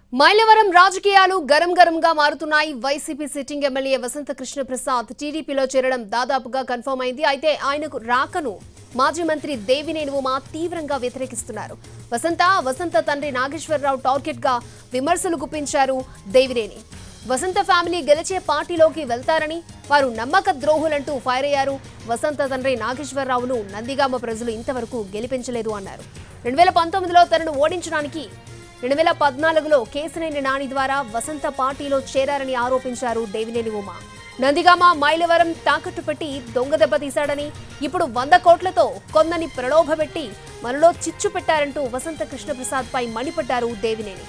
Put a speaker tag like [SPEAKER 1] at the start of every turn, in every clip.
[SPEAKER 1] మైలవరం రాజకీయాలు గరం గరంగా మారుతున్నాయి వైసీపీ సిట్టింగ్ ఎమ్మెల్యే వసంత కృష్ణ ప్రసాద్ టీడీపీలో చేరడం దాదాపుగా కన్ఫర్మ్ అయింది అయితే ఆయనకు రాకను మాజీ మంత్రి దేవినేని ఉమా తీవ్రంగా వ్యతిరేకిస్తున్నారు వసంత వసంత తండ్రి నాగేశ్వరరావు టార్గెట్ గా విమర్శలు గుప్పించారు దేవినేని వసంత ఫ్యామిలీ గెలిచే పార్టీలోకి వెళ్తారని వారు నమ్మక ద్రోహులంటూ ఫైర్ అయ్యారు వసంత తండ్రి నాగేశ్వరరావును నందిగామ ప్రజలు ఇంతవరకు గెలిపించలేదు అన్నారు రెండు వేల పంతొమ్మిదిలో తనను ఓడించడానికి రెండు వేల పద్నాలుగులో కేసినేని నాని ద్వారా వసంత పార్టీలో చేరారని ఆరోపించారు దేవినేని ఉమా నందిగామ మైలవరం తాకట్టు పెట్టి దొంగ దెబ్బ తీశాడని ఇప్పుడు వంద కోట్లతో కొందని ప్రలోభపెట్టి మనలో చిచ్చు పెట్టారంటూ వసంత కృష్ణప్రసాద్ పై మండిపడ్డారు దేవినేని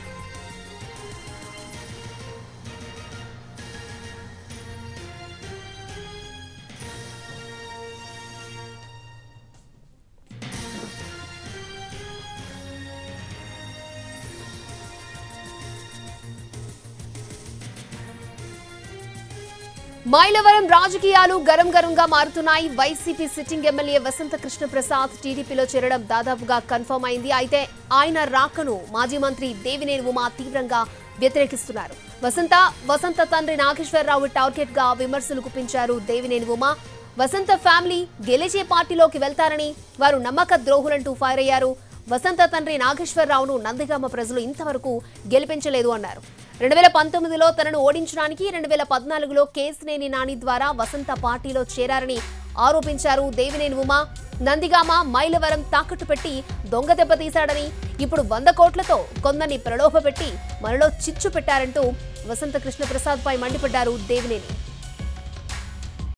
[SPEAKER 1] మైలవరం రాజకీయాలు గరం గరంగా మారుతున్నాయి వైసీపీ సిట్టింగ్ ఎమ్మెల్యే వసంత కృష్ణ ప్రసాద్ టీడీపీలో చేరడం దాదాపుగా కన్ఫర్మ్ అయింది అయితే ఆయన రాకను మాజీ మంత్రి దేవినేని ఉమా తీవ్రంగా వ్యతిరేకిస్తున్నారు వసంత వసంత తండ్రి నాగేశ్వరరావు టార్గెట్ గా విమర్శలు గుప్పించారు దేవినేని ఉమా వసంత ఫ్యామిలీ గెలిచే పార్టీలోకి వెళ్తారని వారు నమ్మక ద్రోహులంటూ ఫైర్ అయ్యారు వసంత తండ్రి నాగేశ్వరరావును నందిగామ ప్రజలు ఇంతవరకు గెలిపించలేదు అన్నారు రెండు వేల పంతొమ్మిదిలో తనను ఓడించడానికి రెండు వేల పద్నాలుగులో కేసినేని నాని ద్వారా వసంత పార్టీలో చేరారని ఆరోపించారు దేవినేని ఉమా నందిగామ మైలవరం తాకట్టు పెట్టి దొంగ దెబ్బ తీశాడని ఇప్పుడు వంద కోట్లతో కొందరిని ప్రలోభపెట్టి మనలో చిచ్చు పెట్టారంటూ వసంత కృష్ణ ప్రసాద్ పై మండిపడ్డారు దేవినేని